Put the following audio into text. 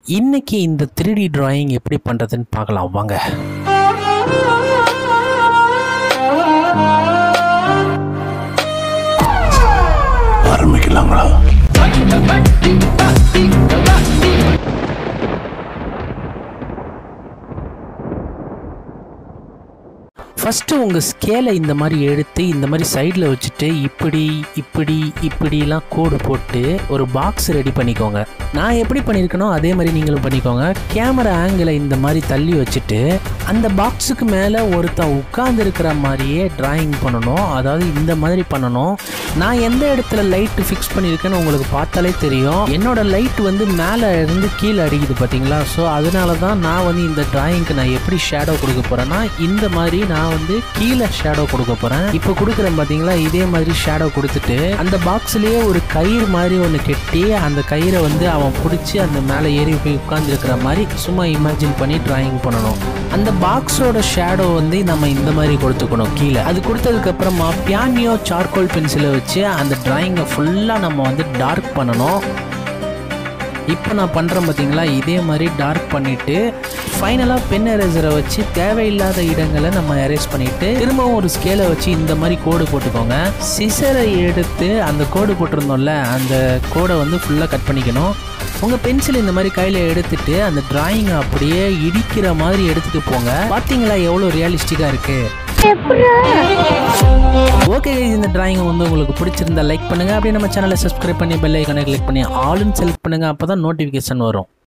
இன்னைக்கு இந்த 3D drawing எப்படி பண்ணுறதுன்னு பார்க்கலாம் வாங்க ஆரம்பிக்கலாங்களா ஃபஸ்ட்டு உங்கள் ஸ்கேலை இந்த மாதிரி எடுத்து இந்த மாதிரி சைடில் வச்சுட்டு இப்படி இப்படி இப்படிலாம் கோடு போட்டு ஒரு பாக்ஸ் ரெடி பண்ணிக்கோங்க நான் எப்படி பண்ணியிருக்கனோ அதே மாதிரி நீங்களும் பண்ணிக்கோங்க கேமரா ஆங்கிளை இந்த மாதிரி தள்ளி வச்சுட்டு அந்த பாக்ஸுக்கு மேலே ஒருத்தன் உட்கார்ந்துருக்கிற மாதிரியே டிராயிங் பண்ணணும் அதாவது இந்த மாதிரி பண்ணணும் நான் எந்த இடத்துல லைட்டு ஃபிக்ஸ் பண்ணியிருக்கேன்னு உங்களுக்கு பார்த்தாலே தெரியும் என்னோட லைட் வந்து மேலே இருந்து கீழே அடிக்குது பார்த்தீங்களா ஸோ அதனால தான் நான் வந்து இந்த டிராயிங்க்கு நான் எப்படி ஷேடோ கொடுக்க போகிறேன்னா இந்த மாதிரி நான் வந்து கீழே ஷேடோ கொடுக்க போகிறேன் இப்போ கொடுக்குறேன் பார்த்தீங்களா இதே மாதிரி ஷேடோ கொடுத்துட்டு அந்த பாக்ஸ்லேயே ஒரு கயிறு மாதிரி ஒன்று கட்டி அந்த கயிறை வந்து அவன் பிடிச்சி அந்த மேலே ஏறி போய் உட்காந்துருக்கிற மாதிரி சும்மா இமேஜின் பண்ணி டிராயிங் பண்ணணும் அந்த பாக்ஸோட ஷேடோ வந்து நம்ம இந்த மாதிரி கொடுத்துக்கணும் கீழே அது கொடுத்ததுக்கு அப்புறமா பியானியோ சார்கோல் பென்சிலை வச்சு அந்த டிராயிங்கை ஃபுல்லாக நம்ம வந்து டார்க் பண்ணணும் இப்போ நான் பண்ணுறேன் பார்த்தீங்களா இதே மாதிரி டார்க் பண்ணிவிட்டு ஃபைனலாக பென் எரேசரை வச்சு தேவையில்லாத இடங்களை நம்ம எரேஸ் பண்ணிவிட்டு திரும்பவும் ஒரு ஸ்கேலை வச்சு இந்த மாதிரி கோடு போட்டுக்கோங்க சிசரை எடுத்து அந்த கோடு போட்டிருந்தோம்ல அந்த கோடை வந்து ஃபுல்லாக கட் பண்ணிக்கணும் உங்கள் பென்சில் இந்த மாதிரி கையில் எடுத்துட்டு அந்த டிராயிங்கை அப்படியே இடிக்கிற மாதிரி எடுத்துகிட்டு போங்க பார்த்தீங்களா எவ்வளோ ரியலிஸ்டிக்காக இருக்குது ஓகே இந்த டிராயிங் வந்து உங்களுக்கு பிடிச்சிருந்தா லைக் பண்ணுங்க அப்படியே நம்ம சேனலை சப்ஸ்கிரைப் பண்ணி பெல் ஐக்கானை கிளிக் பண்ணி ஆல்னு செலக்ட் பண்ணுங்க அப்பதான் நோட்டிஃபிகேஷன் வரும்